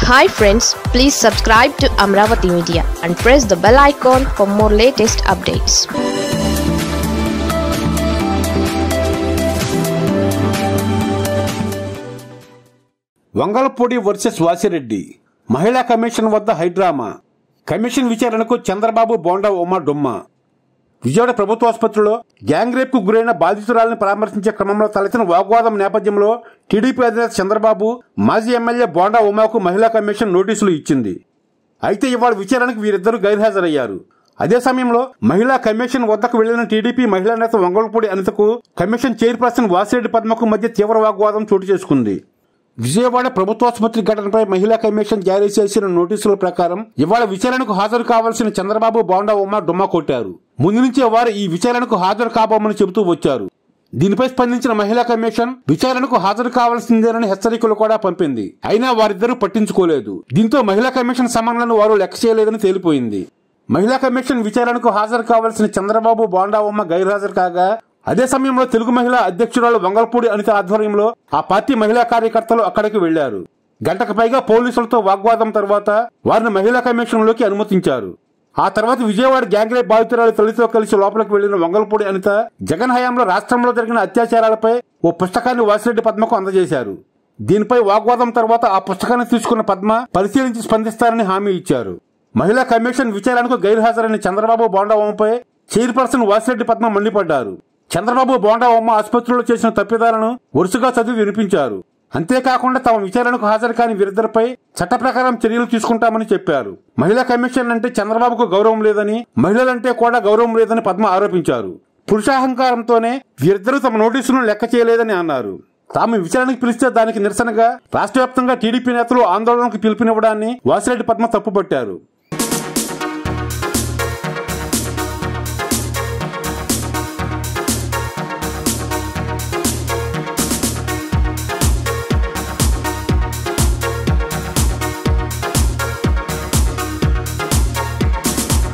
hi friends please subscribe to Amaravati media and press the bell icon for more latest updates Vangalapudi versus Vasireddy మహిళా commission వద్ద high drama commission విచారణకు చంద్రబాబు బోండా ఉమా డుమ్మా విజయవాడ ప్రభుత్వ ఆసుపత్రిలో gang rape కు గురైన బాధితురాలను పరామర్శించే క్రమంలో తలెత్తిన వాగ్వాదం నేపథ్యంలో టీడీపీ అధినేత చంద్రబాబు మాజీ ఎమ్మెల్యే బోండా ఉమాకు మహిళా కమిషన్ నోటీసులు ఇచ్చింది అయితే ఇవాళ విచారణకు వీరిద్దరూ గైర్హాజరయ్యారు అదే సమయంలో మహిళా కమిషన్ వద్దకు వెళ్లిన టీడీపీ మహిళా నేత వంగలపూడి అనితకు కమిషన్ చైర్పర్సన్ వాసిరెడ్డి పద్మకు మధ్య తీవ్ర వాగ్వాదం చోటు చేసుకుంది విజయవాడ ప్రభుత్వాసుపత్రి ఘటనపై మహిళా కమిషన్ జారీ చేసిన నోటీసుల ప్రకారం ఇవాళ విచారణకు హాజరు కావాల్సిన చంద్రబాబు బోండా ఉమ్మ డుమ్మా కొట్టారు ముందు నుంచే వారు ఈ విచారణకు హాజరు కాబోమని చెబుతూ వచ్చారు దీనిపై స్పందించిన మహిళా కమిషన్ విచారణకు హాజరు కావాల్సిందేనని హెచ్చరికలు కూడా పంపింది అయినా వారిద్దరూ పట్టించుకోలేదు దీంతో మహిళా కమిషన్ సమన్లను వారు లెక్క చేయలేదని తేలిపోయింది మహిళా కమిషన్ విచారణకు హాజరు కావాల్సిన చంద్రబాబు బోండా ఉమ్మ గైర్హాజరు కాగా అదే సమయంలో తెలుగు మహిళా అధ్యక్షురాలు వంగల్పూడి అనిత ఆధ్వర్యంలో ఆ పార్టీ మహిళా కార్యకర్తలు అక్కడికి వెళ్లారు గంటకు పైగా పోలీసులతో వాగ్వాదం తర్వాత వారిని మహిళా కమిషన్ లోకి అనుమతించారు ఆ తర్వాత విజయవాడ గ్యాంగ్రేప్ బాధితురాలు తల్లితో కలిసి లోపలికి వెళ్లిన వంగల్పూడి అనిత జగన్ హయాంలో రాష్ట్రంలో జరిగిన అత్యాచారాలపై ఓ పుస్తకాన్ని వాసిరెడ్డి పద్మకు అందజేశారు దీనిపై వాగ్వాదం తర్వాత ఆ పుస్తకాన్ని తీసుకున్న పద్మ పరిశీలించి స్పందిస్తారని హామీ ఇచ్చారు మహిళా కమిషన్ విచారణకు గైర్హాజరైన చంద్రబాబు బోండావంపై చైర్పర్సన్ వాసిరెడ్డి పద్మ మండిపడ్డారు చంద్రబాబు బోండా ఉమ్మ ఆసుపత్రిలో చేసిన తప్పిదాలను వరుసగా చదివి వినిపించారు అంతేకాకుండా తమ విచారణకు హాజరు కాని వీరిద్దరిపై చట్ట ప్రకారం చర్యలు తీసుకుంటామని చెప్పారు మహిళా కమిషన్ అంటే చంద్రబాబుకు గౌరవం లేదని మహిళలంటే కూడా గౌరవం లేదని పద్మ ఆరోపించారు పురుషాహంకారంతోనే వీరిద్దరూ తమ నోటీసులను లెక్క చేయలేదని అన్నారు తాము విచారణకు పిలిస్తే దానికి నిరసనగా రాష్ట్ర వ్యాప్తంగా టీడీపీ నేతలు ఆందోళనకు పిలుపునివ్వడాన్ని వాసిరెడ్డి పద్మ తప్పుపట్టారు